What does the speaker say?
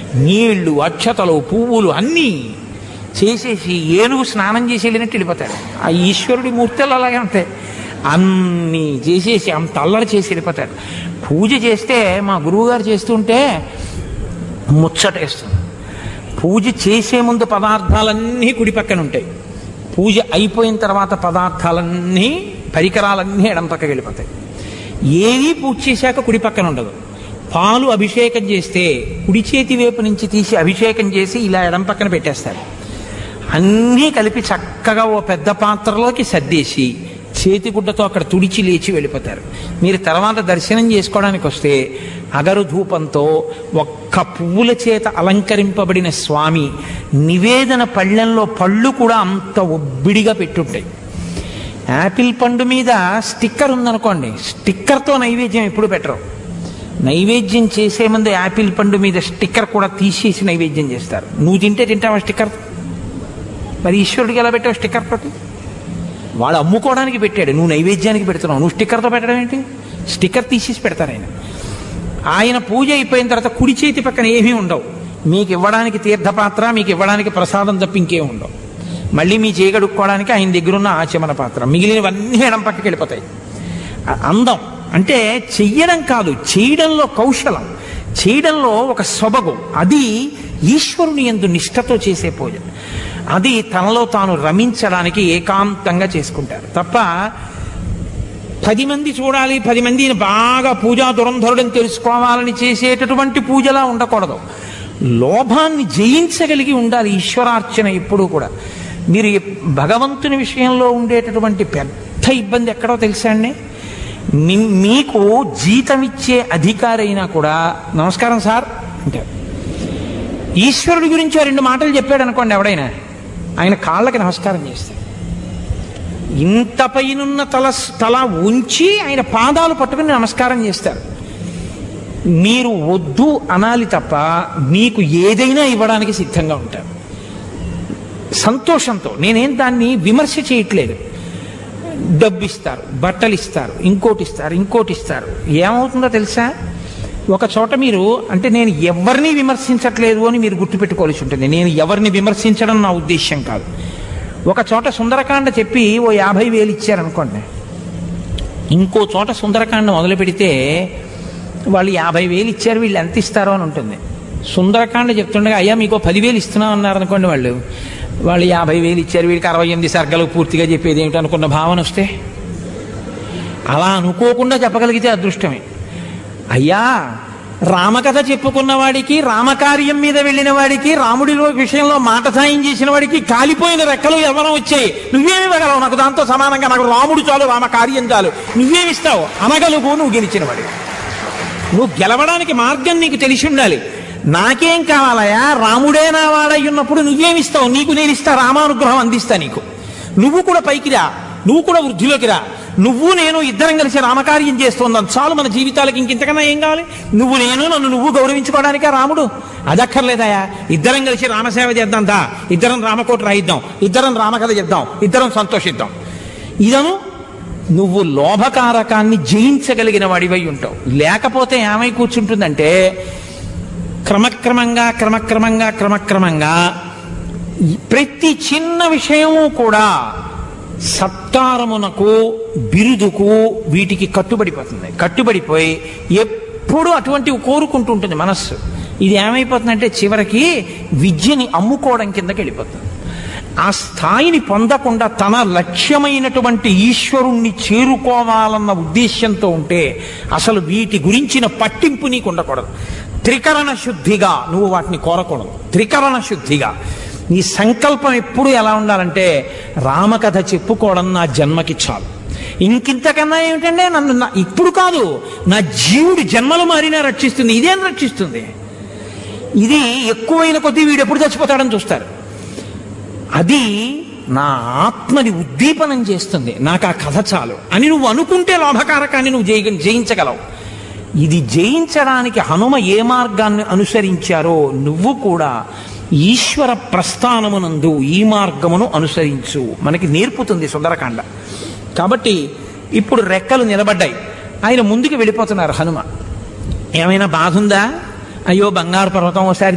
నీళ్లు అక్షతలు పువ్వులు అన్నీ చేసేసి ఏనుగు స్నానం చేసి వెళ్ళినట్టు వెళ్ళిపోతాడు ఆ ఈశ్వరుడి మూర్తులు అలాగే ఉంటాయి అన్నీ చేసేసి అంత అల్లరి చేసి వెళ్ళిపోతాడు పూజ చేస్తే మా గురువుగారు చేస్తుంటే ముచ్చటేస్తుంది పూజ చేసే ముందు పదార్థాలన్నీ కుడి పక్కన ఉంటాయి పూజ అయిపోయిన తర్వాత పదార్థాలన్నీ పరికరాలన్నీ ఎడం పక్కకి వెళ్ళిపోతాయి ఏది పూజ చేశాక కుడి పక్కన ఉండదు పాలు అభిషేకం చేస్తే కుడి చేతి వైపు నుంచి తీసి అభిషేకం చేసి ఇలా ఎడం పక్కన పెట్టేస్తారు అన్నీ కలిపి చక్కగా ఓ పెద్ద పాత్రలోకి సర్దేసి చేతిగుడ్డతో అక్కడ తుడిచి లేచి వెళ్ళిపోతారు మీరు తర్వాత దర్శనం చేసుకోవడానికి వస్తే అగరు ధూపంతో ఒక్క పువ్వుల చేత అలంకరింపబడిన స్వామి నివేదన పళ్ళెంలో పళ్ళు కూడా అంత ఒబ్బిడిగా పెట్టుంటాయి యాపిల్ పండు మీద స్టిక్కర్ ఉందనుకోండి స్టిక్కర్తో నైవేద్యం ఎప్పుడు పెట్టరు నైవేద్యం చేసే ముందు యాపిల్ పండు మీద స్టిక్కర్ కూడా తీసేసి నైవేద్యం చేస్తారు నువ్వు తింటే తింటావా స్టిక్కర్ మరి ఈశ్వరుడికి ఎలా పెట్టావు స్టిక్కర్ తోటి వాడు అమ్ముకోవడానికి పెట్టాడు నువ్వు నైవేద్యానికి పెడుతున్నావు నువ్వు స్టిక్కర్తో పెట్టడం ఏంటి స్టిక్కర్ తీసేసి పెడతారు ఆయన ఆయన పూజ అయిపోయిన తర్వాత కుడి చేతి పక్కన ఏమీ ఉండవు మీకు ఇవ్వడానికి తీర్థపాత్ర మీకు ఇవ్వడానికి ప్రసాదం తప్ప ఇంకేం ఉండవు మళ్ళీ మీ చేయగడుక్కోవడానికి ఆయన దగ్గరున్న ఆచమన పాత్ర మిగిలినవన్నీ ఎడం పక్కకి వెళ్ళిపోతాయి ఆ అందం అంటే చెయ్యడం కాదు చేయడంలో కౌశలం చేయడంలో ఒక సొబగు అది ఈశ్వరుని ఎందు నిష్ఠతో చేసే పూజ అది తనలో తాను రమించడానికి ఏకాంతంగా చేసుకుంటారు తప్ప పది మంది చూడాలి పది మందిని బాగా పూజా దురంధరుడని తెలుసుకోవాలని చేసేటటువంటి పూజలా ఉండకూడదు లోభాన్ని జయించగలిగి ఉండాలి ఈశ్వరార్చన ఎప్పుడూ కూడా మీరు ఎప్- భగవంతుని విషయంలో ఉండేటటువంటి పెద్ద ఇబ్బంది ఎక్కడో తెలుసా అండి మీ- మీకు జీతం ఇచ్చే అధికారి అయినా కూడా నమస్కారం సార్ అంటారు ఈశ్వరుడి గురించి ఓ రెండు మాటలు చెప్పాడు అనుకోండి ఎవడైనా ఆయన కాళ్ళకి నమస్కారం చేస్తాడు ఇంత పైనున్న తల తల ఉంచి ఆయన పాదాలు పట్టుకుని నమస్కారం చేస్తారు మీరు వద్దు అనాలి తప్ప మీకు ఏదైనా ఇవ్వడానికి సిద్ధంగా ఉంటారు సంతోషంతో నేనేం దాన్ని విమర్శ చేయట్లేదు డబ్బు ఇస్తారు బట్టలు ఇస్తారు ఇంకోటి ఇస్తారు ఇంకోటి ఇస్తారు ఏమవుతుందో తెలుసా ఒక చోట మీరు అంటే నేను ఎవరిని విమర్శించట్లేదు అని మీరు గుర్తుపెట్టుకోవాల్సి ఉంటుంది నేను ఎవరిని విమర్శించడం నా ఉద్దేశ్యం కాదు ఒక చోట సుందరకాండ చెప్పి ఓ యాభై వేలు ఇచ్చారనుకోండి ఇంకో చోట సుందరకాండ మొదలు పెడితే వాళ్ళు యాభై వేలు ఇచ్చారు వీళ్ళు ఎంత ఇస్తారో అని ఉంటుంది సుందరకాండ చెప్తుండగా అయ్యా మీకు ఓ పదివేలు ఇస్తున్నాం అన్నారు అనుకోండి వాళ్ళు వాళ్ళు యాభై వేలు ఇచ్చారు వీడికి అరవై ఎనిమిది సర్గలు పూర్తిగా చెప్పేది ఏమిటి అనుకున్న భావన వస్తే అలా అనుకోకుండా చెప్పగలిగితే అదృష్టమే అయ్యా రామకథ చెప్పుకున్న వాడికి రామకార్యం మీద వెళ్ళిన వాడికి రాముడిలో విషయంలో మాట సాయం చేసిన వాడికి కాలిపోయిన రెక్కలు ఎవరం వచ్చాయి నువ్వేమి ఇవ్వగలవు నాకు దాంతో సమానంగా నాకు రాముడు చాలు రామకార్యం చాలు నువ్వేమిస్తావు అనగలుగు నువ్వు గెలిచిన వాడి నువ్వు గెలవడానికి మార్గం నీకు తెలిసి ఉండాలి నాకేం కావాలయా రాముడే నా వాడై ఉన్నప్పుడు నువ్వేమిస్తావు నీకు నేను ఇస్తా రామానుగ్రహం అందిస్తా నీకు నువ్వు కూడా పైకి రా నువ్వు కూడా వృద్ధిలోకి రా నువ్వు నేను ఇద్దరం కలిసి రామకార్యం చేస్తుందాం చాలు మన జీవితాలకి ఇంకింతకన్నా ఏం కావాలి నువ్వు నేను నన్ను నువ్వు గౌరవించుకోవడానికా రాముడు అదక్కర్లేదయా ఇద్దరం కలిసి రామసేవ చేద్దాం దా ఇద్దరం రామకోట రాయిద్దాం ఇద్దరం రామకథ చెప్దాం ఇద్దరం సంతోషిద్దాం ఇదను నువ్వు లోభకారకాన్ని జయించగలిగిన వాడివై ఉంటావు లేకపోతే ఏమై కూర్చుంటుందంటే క్రమక్రమంగా క్రమక్రమంగా క్రమక్రమంగా ఈ ప్రతి చిన్న విషయము కూడా సత్కారమునకు బిరుదుకు వీటికి కట్టుబడిపోతుంది కట్టుబడిపోయి ఎప్పుడు అటువంటివి కోరుకుంటూ ఉంటుంది మనస్సు ఇది ఏమైపోతుందంటే చివరికి విద్యని అమ్ముకోవడం కిందకి వెళ్ళిపోతుంది ఆ స్థాయిని పొందకుండా తన లక్ష్యమైనటువంటి ఈశ్వరుణ్ణి చేరుకోవాలన్న ఉద్దేశ్యంతో ఉంటే అసలు వీటి గురించిన పట్టింపు నీకు ఉండకూడదు త్రికరణ శుద్ధిగా నువ్వు వాటిని కోరకూడదు త్రికరణ శుద్ధిగా నీ సంకల్పం ఎప్పుడు ఎలా ఉండాలంటే రామకథ చెప్పుకోవడం నా జన్మకి చాలు ఇంకింతకన్నా ఏమిటంటే నన్ను నా- ఇప్పుడు కాదు నా జీవుడి జన్మలు మారినా రక్షిస్తుంది ఇదేం రక్షిస్తుంది ఇది ఎక్కువైన కొద్దీ వీడు ఎప్పుడు చచ్చిపోతాడని చూస్తారు అది నా ఆత్మని ఉద్దీపనం చేస్తుంది నాకు ఆ కథ చాలు అని నువ్వు అనుకుంటే లోభకారకాన్ని నువ్వు జయి జయించగలవు ఇది జయించడానికి హనుమ ఏ మార్గాన్ని అనుసరించారో నువ్వు కూడా ఈశ్వర ప్రస్థానమునందు ఈ మార్గమును అనుసరించు మనకి నేర్పుతుంది సుందరకాండ కాబట్టి ఇప్పుడు రెక్కలు నిలబడ్డాయి ఆయన ముందుకు వెళ్ళిపోతున్నారు హనుమ ఏమైనా బాధ ఉందా అయ్యో బంగారు పర్వతం ఒకసారి